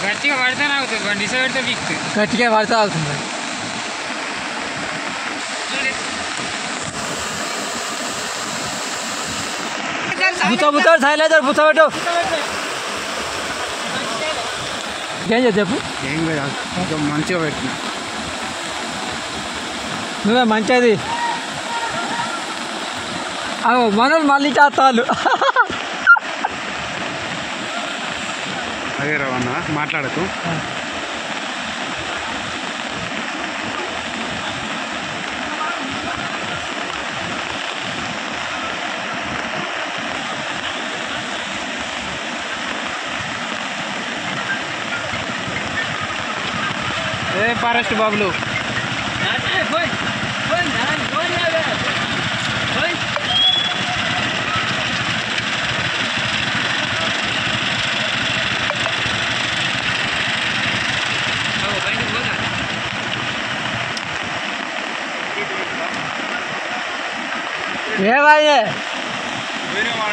గట్టిగా పడితేనే అవుతుంది బండి ఇస పెడితే బిక్కు గట్టిగా పడితే అవుతుంది బుత్త బుత్త సైలెంట్ బుత్త పెట్టు ఏం చేసి చెప్పు ఏం లేదు కొంచెం మంచిగా పెట్టిన నువ్వే మంచిది అవు మనోళ్ళు మళ్ళీ చేస్తాను అదే రవణ మాట్లాడకు ఏ ఫారెస్ట్ బాబులు బండి పోదా ఏమాయే వేరే